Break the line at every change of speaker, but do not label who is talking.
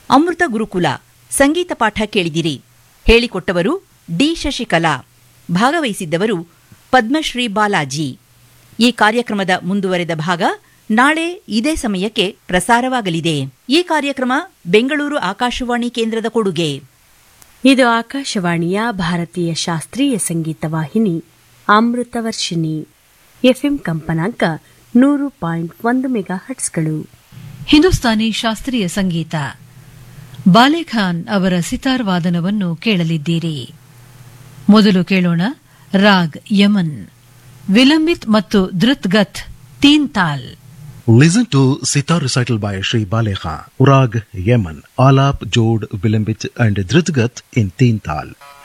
ಅಮೃತ ಗುರುಕುಲ ಸಂಗೀತ ಪಾಠ ಕೇಳಿದಿರಿ ಹೇಳಿಕೊಟ್ಟವರು ಡಿ ಶಶಿಕಲಾ ಭಾಗವಹಿಸಿದ್ದವರು ಪದ್ಮಶ್ರೀ ಬಾಲಾಜಿ ಈ ಕಾರ್ಯಕ್ರಮದ ಮುಂದುವರೆದ ಭಾಗ ನಾಳೆ ಇದೇ ಸಮಯಕ್ಕೆ ಪ್ರಸಾರವಾಗಲಿದೆ ಈ ಕಾರ್ಯಕ್ರಮ ಬೆಂಗಳೂರು ಆಕಾಶವಾಣಿ ಕೇಂದ್ರದ ಕೊಡುಗೆ
ಇದು ಆಕಾಶವಾಣಿಯ ಭಾರತೀಯ ಶಾಸ್ತ್ರೀಯ ಸಂಗೀತ ವಾಹಿನಿ ಅಮೃತವರ್ಷಿಣಿ ಎಫ್ಎಂ ಕಂಪನಾಂಕ ನೂರು ಪಾಯಿಂಟ್ ಒಂದು ಮೆಗಾ ಹಟ್ಸ್ಗಳು
ಹಿಂದೂಸ್ತಾನಿ ಶಾಸ್ತ್ರೀಯ ಸಂಗೀತ ಬಾಲೆಖಾನ್ ಅವರ ಸಿತಾರ್ ವಾದನವನ್ನು ಕೇಳಲಿದ್ದೀರಿ ಮೊದಲು ಕೇಳೋಣ ರಾಗ್ ಯಮನ್ ವಿಲಂಬಿತ್ ಮತ್ತು ಧೃತ್ಗತ್ ತೀನ್ ತಾಲ್
Listen to sitar recital by Sri Balekha, Urag, Yemen, Alap, Jod, Vilambit and Dritgat in Teen Tal.